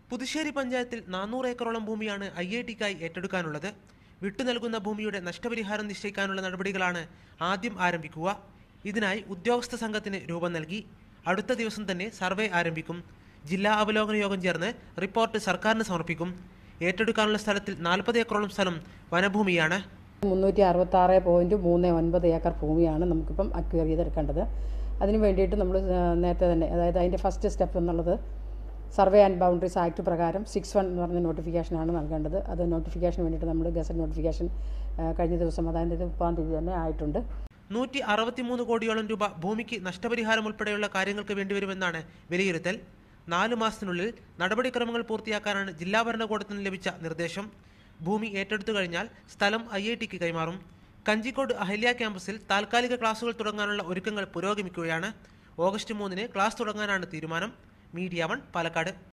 പുതുശ്ശേരി പഞ്ചായത്തിൽ നാനൂറ് ഏക്കറോളം ഭൂമിയാണ് ഐ ഐ ടിക്കായി ഏറ്റെടുക്കാനുള്ളത് വിട്ടു നൽകുന്ന ഭൂമിയുടെ നഷ്ടപരിഹാരം നിശ്ചയിക്കാനുള്ള നടപടികളാണ് ആദ്യം ആരംഭിക്കുക ഇതിനായി ഉദ്യോഗസ്ഥ സംഘത്തിന് രൂപം നൽകി അടുത്ത ദിവസം തന്നെ സർവേ ആരംഭിക്കും ജില്ലാ അവലോകന യോഗം ചേർന്ന് റിപ്പോർട്ട് സർക്കാരിന് സമർപ്പിക്കും ഏറ്റെടുക്കാനുള്ള സ്ഥലത്തിൽ നാൽപ്പത് ഏക്കറോളം സ്ഥലം വനഭൂമിയാണ് മുന്നൂറ്റി അറുപത്തി ആറ് പോയിൻറ്റ് മൂന്ന് ഒൻപത് ഏക്കർ ഭൂമിയാണ് നമുക്കിപ്പം അക്വയർ ചെയ്തെടുക്കേണ്ടത് അതിന് വേണ്ടിയിട്ട് നമ്മൾ നേരത്തെ തന്നെ അതായത് അതിൻ്റെ ഫസ്റ്റ് സ്റ്റെപ്പ് എന്നുള്ളത് സർവേ ആൻഡ് ബൗണ്ടറീസ് ആക്ട് പ്രകാരം സിക്സ് വൺ എന്ന് പറഞ്ഞ നോട്ടിഫിക്കേഷനാണ് നൽകേണ്ടത് അത് നോട്ടിഫിക്കേഷന് വേണ്ടിയിട്ട് നമ്മൾ ഗസറ്റ് നോട്ടിഫിക്കേഷൻ കഴിഞ്ഞ ദിവസം അതായത് മുപ്പാം തീയതി തന്നെ ആയിട്ടുണ്ട് നൂറ്റി അറുപത്തിമൂന്ന് കോടിയോളം രൂപ ഭൂമിക്ക് നഷ്ടപരിഹാരം ഉൾപ്പെടെയുള്ള കാര്യങ്ങൾക്ക് വേണ്ടിവരുമെന്നാണ് വിലയിരുത്തൽ നാലു മാസത്തിനുള്ളിൽ നടപടിക്രമങ്ങൾ പൂർത്തിയാക്കാനാണ് ജില്ലാ ഭരണകൂടത്തിന് ലഭിച്ച നിർദ്ദേശം ഭൂമി ഏറ്റെടുത്തു കഴിഞ്ഞാൽ സ്ഥലം ഐ ഐ ടിക്ക് കൈമാറും കഞ്ചിക്കോട് അഹല്യ ക്യാമ്പസിൽ താൽക്കാലിക ക്ലാസുകൾ തുടങ്ങാനുള്ള ഒരുക്കങ്ങൾ പുരോഗമിക്കുകയാണ് ഓഗസ്റ്റ് മൂന്നിന് ക്ലാസ് തുടങ്ങാനാണ് തീരുമാനം മീഡിയ വൺ പാലക്കാട്